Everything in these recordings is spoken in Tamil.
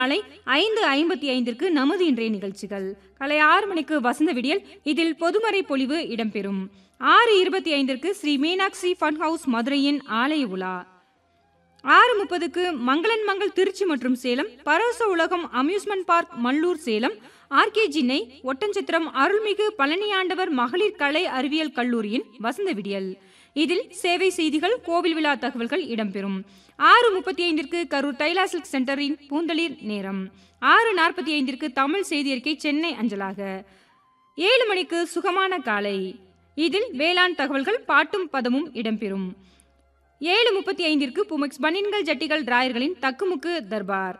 மாலை ஐந்து ஐம்பத்தி ஐந்திற்கு நமது இன்றைய நிகழ்ச்சிகள் காலை ஆறு மணிக்கு வசந்த விடியல் இதில் பொதுமறை பொழிவு இடம்பெறும் ஆறு இருபத்தி ஐந்திற்கு ஸ்ரீ மீனாட்சி ஃபன் ஹவுஸ் மதுரையின் ஆலய உலா ஆறு முப்பதுக்கு மங்களன் மங்கள் திருச்சி மற்றும் Salem Paravasa Ulagam amusement park Mallur Salem RKG நெய் ஒட்டஞ்சத்திரம் அருள்மிகு பழனியாண்டவர் மகளிர் கலை அறிவியல் கல்லூரியின் வசந்த விடியல் இதில் சேவை செய்திகள் கோவில் விழா தகவல்கள் இடம்பெறும் ஆறு முப்பத்தி ஐந்திற்கு கரூர் தைலா சில்க் சென்டரின் பூந்தளிர் நேரம் ஆறு நாற்பத்தி ஐந்திற்கு தமிழ் செய்தி அறிக்கை சென்னை அஞ்சலாக ஏழு மணிக்கு சுகமான காலை இதில் வேளாண் தகவல்கள் பாட்டும் பதமும் இடம்பெறும் ஏழு முப்பத்தி ஐந்திற்கு புமெக்ஸ் பனின்கள் ஜட்டிகள் டிராயர்களின் தக்குமுக்கு தர்பார்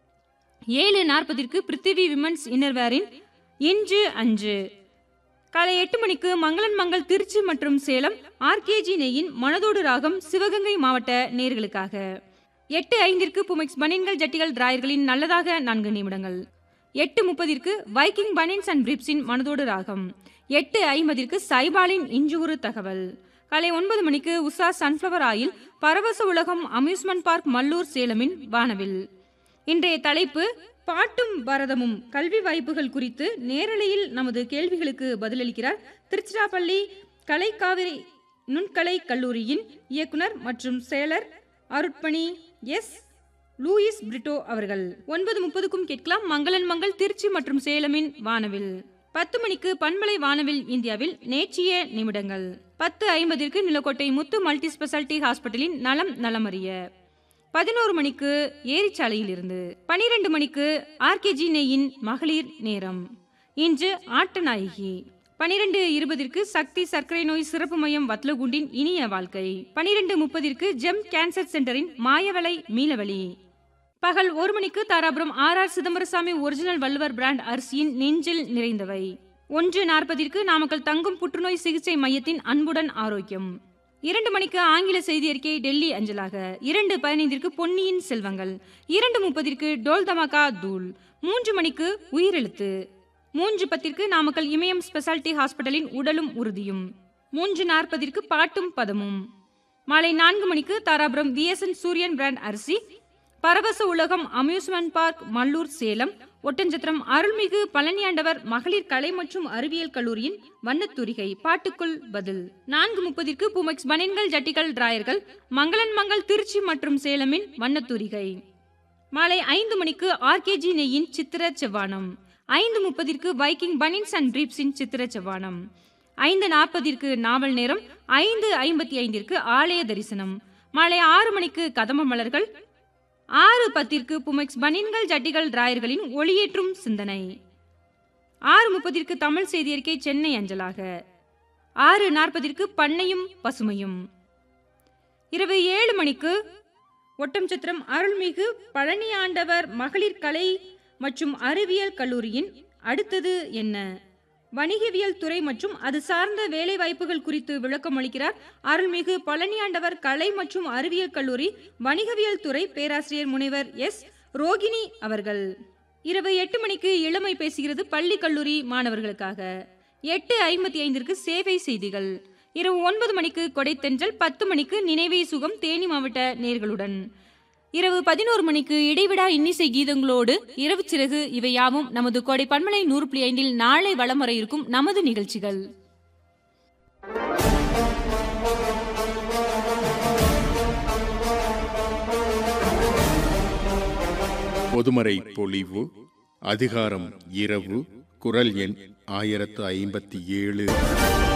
ஏழு நாற்பதிற்கு பிருத்திவி விமன்ஸ் இன்னர்வேரின் இன்று அஞ்சு காலை எட்டு மணிக்கு மங்களன் மங்கள் திருச்சி மற்றும் சேலம் ஆர்கேஜி நெய்யின் மனதோடு ராகம் சிவகங்கை மாவட்ட நேர்களுக்காக எட்டு ஐந்திற்கு புமெக்ஸ் பனின்கள் ஜட்டிகள் டிராயர்களின் நல்லதாக நான்கு நிமிடங்கள் எட்டு முப்பதிற்கு வைக்கிங் பனின்ஸ் அண்ட் பிரிப்ஸின் மனதோடு ராகம் எட்டு ஐம்பதிற்கு சைபாலின் இஞ்சுகுறு தகவல் காலை ஒன்பது மணிக்கு உஷா சன்ஃப்ளவர் ஆயில் பரவச உலகம் அம்யூஸ்மெண்ட் பார்க் மல்லூர் சேலமின் வானவில் இன்றைய தலைப்பு பாட்டும் பரதமும் கல்வி வாய்ப்புகள் குறித்து நேரலையில் நமது கேள்விகளுக்கு பதிலளிக்கிறார் திருச்சிராப்பள்ளி கலைக்காவிரி நுண்கலை கல்லூரியின் இயக்குனர் மற்றும் செயலர் அருட்பணி எஸ் லூயிஸ் பிரிட்டோ அவர்கள் ஒன்பது முப்பதுக்கும் கேட்கலாம் மங்களன் மங்கள் திருச்சி மற்றும் சேலமின் வானவில் பத்து மணிக்கு பண்பலை வானவில் இந்தியாவில் நேற்றிய நிமிடங்கள் பத்து ஐம்பதிற்கு நிலக்கோட்டை முத்து மல்டி ஸ்பெஷாலிட்டி ஹாஸ்பிட்டலின் நலம் நலமறிய பதினோரு மணிக்கு ஏரிச்சாலையில் இருந்து பனிரெண்டு மணிக்கு ஆர்கேஜி நெய்யின் மகளிர் நேரம் இன்று ஆட்டநாயகி பனிரெண்டு இருபதிற்கு சக்தி சர்க்கரை நோய் சிறப்பு மையம் வத்லகுண்டின் இனிய வாழ்க்கை பனிரெண்டு முப்பதிற்கு ஜெம் கேன்சர் சென்டரின் மாயவலை மீளவழி பகல் ஒரு மணிக்கு Dharapuram R R Chidambaraswamy original Valluvar brand அரிசியின் நெஞ்சில் நிறைந்தவை ஒன்று நாற்பதிற்கு நாமக்கல் தங்கும் புற்றுநோய் சிகிச்சை மையத்தின் அன்புடன் ஆரோக்கியம் இரண்டு மணிக்கு ஆங்கில செய்தி அறிக்கை டெல்லி அஞ்சலாக இரண்டு பதினைந்திற்கு பொன்னியின் செல்வங்கள் இரண்டு முப்பதிற்கு டோல் தமாகா தூள் மூன்று மணிக்கு உயிரெழுத்து மூன்று பத்திற்கு நாமக்கல் இமயம் ஸ்பெஷாலிட்டி ஹாஸ்பிட்டலின் உடலும் உறுதியும் மூன்று நாற்பதிற்கு பாட்டும் பதமும் மாலை நான்கு மணிக்கு தாராபுரம் விஎஸ்என் சூரியன் பிராண்ட் அரிசி பரவச உலகம் அம்யூஸ்மெண்ட் பார்க் மல்லூர் சேலம் ஒட்டஞ்சத்திரம் அருள்மிகு பழனியாண்டவர் மகளிர் கலை மற்றும் அறிவியல் கல்லூரியின் வண்ணத்தூரிகை பாட்டுக்குள் பதில் நான்கு முப்பதிற்கு புமெக்ஸ் பனின்கள் ஜட்டிகள் டிராயர்கள் மங்களன் மங்கள் திருச்சி மற்றும் சேலமின் வண்ணத்தூரிகை மாலை ஐந்து மணிக்கு ஆர்கேஜி நெய்யின் சித்திர செவ்வானம் ஐந்து முப்பதிற்கு வைக்கிங் பனின்ஸ் அண்ட் ட்ரீப்ஸின் சித்திர செவ்வானம் ஐந்து நாற்பதிற்கு நாவல் நேரம் ஐந்து ஐம்பத்தி ஐந்திற்கு ஆலய தரிசனம் மாலை ஆறு மணிக்கு கதம்ப மலர்கள் ஆறு பத்திற்கு புமெக்ஸ் பனின்கள் ஜட்டிகள் டிராயர்களின் ஒளியேற்றும் சிந்தனை ஆறு முப்பதிற்கு தமிழ் செய்தி அறிக்கை சென்னை அஞ்சலாக ஆறு நாற்பதிற்கு பண்ணையும் பசுமையும் இரவு ஏழு மணிக்கு ஒட்டம் சத்திரம் அருள்மிகு பழனியாண்டவர் மகளிர் கலை மற்றும் அறிவியல் கல்லூரியின் அடுத்தது என்ன வணிகவியல் துறை மற்றும் அது சார்ந்த வேலை வாய்ப்புகள் குறித்து விளக்கம் அளிக்கிறார் அருள்மிகு பழனியாண்டவர் கலை மற்றும் அறிவியல் கல்லூரி வணிகவியல் துறை பேராசிரியர் முனைவர் எஸ் ரோகிணி அவர்கள் இரவு எட்டு மணிக்கு இளமை பேசுகிறது பள்ளி கல்லூரி மாணவர்களுக்காக எட்டு ஐம்பத்தி ஐந்திற்கு சேவை செய்திகள் இரவு ஒன்பது மணிக்கு கொடைத்தென்றல் பத்து மணிக்கு நினைவே சுகம் தேனி மாவட்ட நேர்களுடன் இரவு பதினோரு மணிக்கு இடைவிடா இன்னிசை கீதங்களோடு இரவு சிறகு இவை யாவும் நமது கோடை பன்மலை நூறு புள்ளி ஐந்தில் நாளை வலம் வர இருக்கும் நமது நிகழ்ச்சிகள் பொதுமறை பொழிவு அதிகாரம் இரவு குரல் எண் ஆயிரத்து ஐம்பத்தி ஏழு